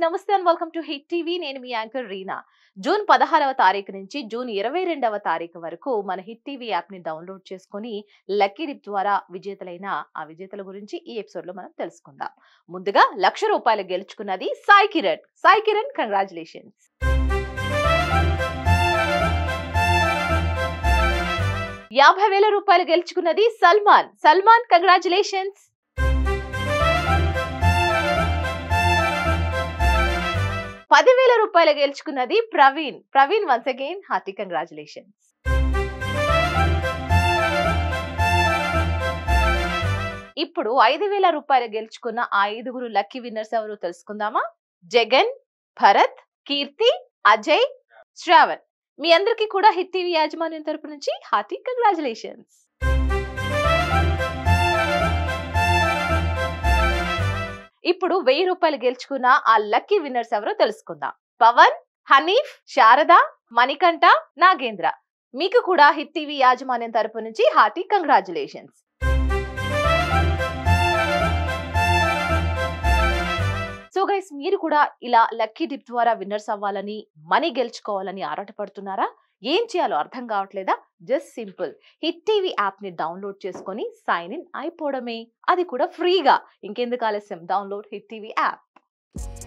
నమస్తే and welcome to hit TV నేను మీ యాంకర్ రీనా జూన్ పదహారవ తారీఖు నుంచి జూన్ ఇరవై రెండవ తారీఖు వరకు మన హిట్ టీవీ యాప్ ని డౌన్లోడ్ చేసుకుని లక్కీ డిప్ ద్వారా విజేతలైన ఆ విజేతల గురించి ఈ ఎపిసోడ్ లో మనం తెలుసుకుందాం ముందుగా లక్ష రూపాయలు గెలుచుకున్నది సాయి కిరణ్ సాయి కిరణ్ కంగ్రాచులేషన్స్ యాభై వేల రూపాయలు గెలుచుకున్నది సల్మాన్ సల్మాన్ కంగ్రాచులేషన్స్ పదివేల రూపాయలు గెలుచుకున్నది Praveen Praveen once again hearty congratulations ఇప్పుడు ఐదు వేల రూపాయలు గెలుచుకున్న ఆ ఐదుగురు లక్కీ విన్నర్స్ ఎవరు తెలుసుకుందామా జగన్ భరత్ కీర్తి అజయ్ శ్రావణ్ మీ అందరికీ కూడా హిట్ టీవీ యాజమాన్యం తరపు నుంచి హార్టీ కంగ్రాచులేషన్స్ ఇప్పుడు వెయ్యి రూపాయలు గెలుచుకున్న ఆ లక్కీ విన్నర్స్ ఎవరో తెలుసుకుందాం పవన్ హనీఫ్ శారద మణికంఠ నాగేంద్ర మీకు కూడా హిట్ టీవీ యాజమాన్యం తరపు నుంచి హార్టీ కంగ్రాచులేషన్స్ సో గైస్ మీరు కూడా ఇలా లక్కీ డిప్ ద్వారా విన్నర్స్ అవ్వాలని మనీ గెలుచుకోవాలని ఆరాటపడుతున్నారా ఏం చేయాలో అర్థం కావట్లేదా just simple hit TV app ని డౌన్లోడ్ చేసుకొని సైన్ ఇన్ అయిపోవడమే అది కూడా ఫ్రీగా ఇంకెందుకు ఆలస్యం డౌన్లోడ్ హిట్ టీవీ యాప్